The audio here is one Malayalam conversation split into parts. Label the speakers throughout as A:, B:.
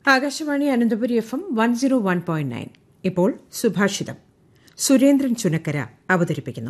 A: Akashvani Ananthapuri F M one zero one point nine ഇപ്പോൾ സുഭാഷിതം സുരേന്ദ്രൻ ചുനക്കര അവതരിപ്പിക്കുന്നു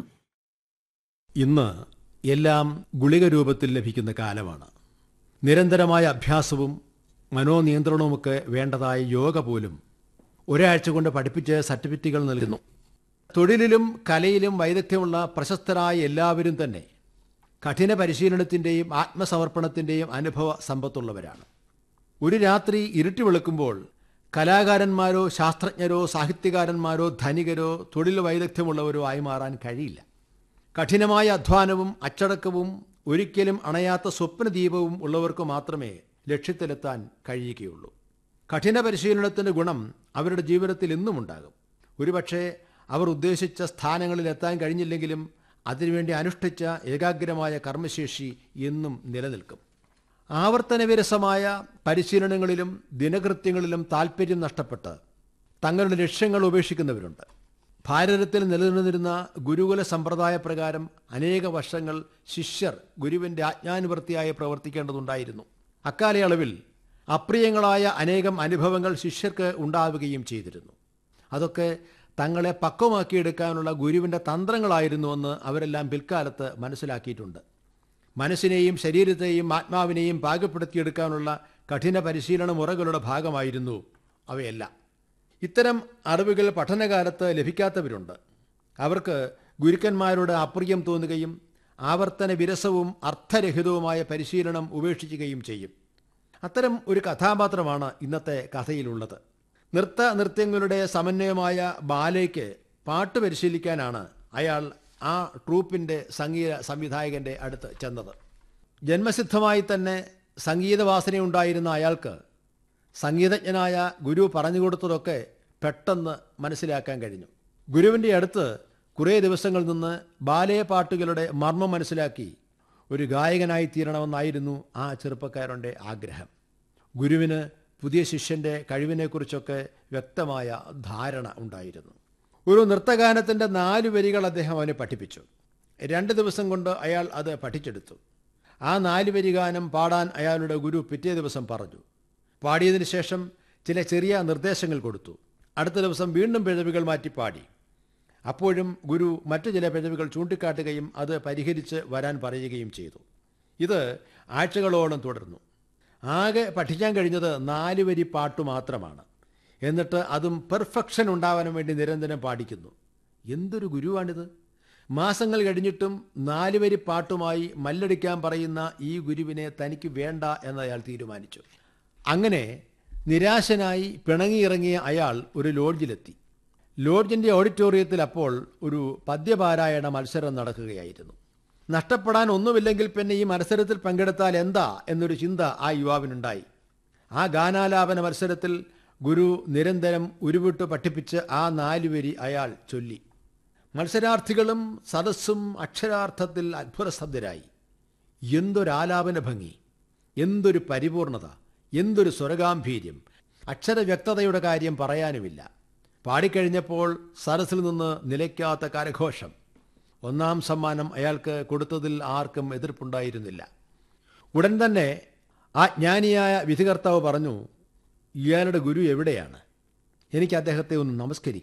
B: ഇന്ന് എല്ലാം ഗുളിക രൂപത്തിൽ ലഭിക്കുന്ന കാലമാണ് നിരന്തരമായ അഭ്യാസവും മനോനിയന്ത്രണവുമൊക്കെ വേണ്ടതായ യോഗ പോലും ഒരാഴ്ച കൊണ്ട് പഠിപ്പിച്ച് സർട്ടിഫിക്കറ്റുകൾ നൽകുന്നു തൊഴിലിലും കലയിലും വൈദഗ്ധ്യമുള്ള പ്രശസ്തരായ എല്ലാവരും തന്നെ കഠിന പരിശീലനത്തിൻ്റെയും ആത്മസമർപ്പണത്തിൻ്റെയും അനുഭവ സമ്പത്തുള്ളവരാണ് ഒരു രാത്രി ഇരുട്ടി വെളുക്കുമ്പോൾ കലാകാരന്മാരോ ശാസ്ത്രജ്ഞരോ സാഹിത്യകാരന്മാരോ ധനികരോ തൊഴിൽ വൈദഗ്ധ്യമുള്ളവരോ ആയി മാറാൻ കഴിയില്ല കഠിനമായ അധ്വാനവും അച്ചടക്കവും ഒരിക്കലും അണയാത്ത സ്വപ്നദീപവും ഉള്ളവർക്ക് മാത്രമേ ലക്ഷ്യത്തിലെത്താൻ കഴിയുകയുള്ളൂ കഠിന പരിശീലനത്തിൻ്റെ ഗുണം അവരുടെ ജീവിതത്തിൽ ഇന്നും ഉണ്ടാകും ഒരുപക്ഷെ അവർ ഉദ്ദേശിച്ച സ്ഥാനങ്ങളിൽ എത്താൻ കഴിഞ്ഞില്ലെങ്കിലും അതിനുവേണ്ടി അനുഷ്ഠിച്ച ഏകാഗ്രമായ കർമ്മശേഷി എന്നും നിലനിൽക്കും ആവർത്തനവിരസമായ പരിശീലനങ്ങളിലും ദിനകൃത്യങ്ങളിലും താൽപ്പര്യം നഷ്ടപ്പെട്ട് തങ്ങളുടെ ലക്ഷ്യങ്ങൾ ഉപേക്ഷിക്കുന്നവരുണ്ട് ഭാരതത്തിൽ നിലനിന്നിരുന്ന ഗുരുകുല സമ്പ്രദായ പ്രകാരം അനേക വർഷങ്ങൾ ശിഷ്യർ ഗുരുവിൻ്റെ ആജ്ഞാനുവർത്തിയായി പ്രവർത്തിക്കേണ്ടതുണ്ടായിരുന്നു അക്കാലയളവിൽ അപ്രിയങ്ങളായ അനേകം അനുഭവങ്ങൾ ശിഷ്യർക്ക് ഉണ്ടാവുകയും ചെയ്തിരുന്നു അതൊക്കെ തങ്ങളെ പക്വമാക്കിയെടുക്കാനുള്ള ഗുരുവിൻ്റെ തന്ത്രങ്ങളായിരുന്നുവെന്ന് അവരെല്ലാം പിൽക്കാലത്ത് മനസ്സിലാക്കിയിട്ടുണ്ട് മനസ്സിനെയും ശരീരത്തെയും ആത്മാവിനെയും പാകപ്പെടുത്തിയെടുക്കാനുള്ള കഠിന പരിശീലന മുറകളുടെ ഭാഗമായിരുന്നു അവയെല്ലാം ഇത്തരം അറിവുകൾ പഠനകാലത്ത് ലഭിക്കാത്തവരുണ്ട് അവർക്ക് ഗുരുക്കന്മാരുടെ അപ്രിയം തോന്നുകയും ആവർത്തന വിരസവും അർത്ഥരഹിതവുമായ പരിശീലനം ഉപേക്ഷിക്കുകയും ചെയ്യും അത്തരം ഒരു കഥാപാത്രമാണ് ഇന്നത്തെ കഥയിലുള്ളത് നൃത്ത നൃത്യങ്ങളുടെ സമന്വയമായ ബാലയ്ക്ക് പാട്ട് പരിശീലിക്കാനാണ് അയാൾ ആ ട്രൂപ്പിൻ്റെ സംഗീത സംവിധായകൻ്റെ അടുത്ത് ചെന്നത് ജന്മസിദ്ധമായി തന്നെ സംഗീതവാസനയുണ്ടായിരുന്ന അയാൾക്ക് സംഗീതജ്ഞനായ ഗുരു പറഞ്ഞു കൊടുത്തതൊക്കെ പെട്ടെന്ന് മനസ്സിലാക്കാൻ കഴിഞ്ഞു ഗുരുവിൻ്റെ അടുത്ത് കുറേ ദിവസങ്ങൾ നിന്ന് ബാലയ പാട്ടുകളുടെ മർമ്മം മനസ്സിലാക്കി ഒരു ഗായകനായി തീരണമെന്നായിരുന്നു ആ ചെറുപ്പക്കാരൻ്റെ ആഗ്രഹം ഗുരുവിന് പുതിയ ശിഷ്യൻ്റെ കഴിവിനെക്കുറിച്ചൊക്കെ വ്യക്തമായ ധാരണ ഉണ്ടായിരുന്നു ഒരു നൃത്തഗാനത്തിൻ്റെ നാല് വരികൾ അദ്ദേഹം അവനെ പഠിപ്പിച്ചു രണ്ട് ദിവസം കൊണ്ട് അയാൾ അത് പഠിച്ചെടുത്തു ആ നാല് വരി ഗാനം പാടാൻ അയാളുടെ ഗുരു പിറ്റേ ദിവസം പറഞ്ഞു പാടിയതിന് ശേഷം ചില ചെറിയ നിർദ്ദേശങ്ങൾ കൊടുത്തു അടുത്ത ദിവസം വീണ്ടും പിഴവുകൾ മാറ്റി പാടി അപ്പോഴും ഗുരു മറ്റു ചില പിഴവുകൾ ചൂണ്ടിക്കാട്ടുകയും അത് പരിഹരിച്ച് വരാൻ പറയുകയും ചെയ്തു ഇത് ആഴ്ചകളോളം തുടർന്നു ആകെ പഠിക്കാൻ കഴിഞ്ഞത് നാല് വരി പാട്ട് മാത്രമാണ് എന്നിട്ട് അതും പെർഫെക്ഷൻ ഉണ്ടാവാൻ വേണ്ടി നിരന്തരം പാടിക്കുന്നു എന്തൊരു ഗുരുവാണിത് മാസങ്ങൾ കഴിഞ്ഞിട്ടും നാല് വരി പാട്ടുമായി മല്ലടിക്കാൻ പറയുന്ന ഈ ഗുരുവിനെ തനിക്ക് വേണ്ട എന്ന് അയാൾ തീരുമാനിച്ചു അങ്ങനെ നിരാശനായി പിണങ്ങിയിറങ്ങിയ അയാൾ ഒരു ലോഡ്ജിലെത്തി ലോഡ്ജിൻ്റെ ഓഡിറ്റോറിയത്തിൽ അപ്പോൾ ഒരു പദ്യപാരായണ മത്സരം നടക്കുകയായിരുന്നു നഷ്ടപ്പെടാൻ ഒന്നുമില്ലെങ്കിൽ പിന്നെ ഈ മത്സരത്തിൽ പങ്കെടുത്താൽ എന്താ എന്നൊരു ചിന്ത ആ യുവാവിനുണ്ടായി ആ ഗാനാലാപന മത്സരത്തിൽ ഗുരു നിരന്തരം ഉരുവിട്ട് പഠിപ്പിച്ച് ആ നാലുവരി അയാൾ ചൊല്ലി മത്സരാർത്ഥികളും സദസ്സും അക്ഷരാർത്ഥത്തിൽ അത്ഭുതസ്തബ്ധരായി എന്തൊരാലാപന ഭംഗി എന്തൊരു പരിപൂർണത എന്തൊരു സ്വരഗാംഭീര്യം അക്ഷരവ്യക്തതയുടെ കാര്യം പറയാനുമില്ല പാടിക്കഴിഞ്ഞപ്പോൾ സരസിൽ നിന്ന് നിലയ്ക്കാത്ത കരഘോഷം ഒന്നാം സമ്മാനം അയാൾക്ക് കൊടുത്തതിൽ ആർക്കും എതിർപ്പുണ്ടായിരുന്നില്ല ഉടൻ തന്നെ ആ ജ്ഞാനിയായ വിധികർത്താവ് പറഞ്ഞു ഇയാളുടെ ഗുരു എവിടെയാണ് എനിക്ക് അദ്ദേഹത്തെ ഒന്ന് നമസ്കരിക്കണം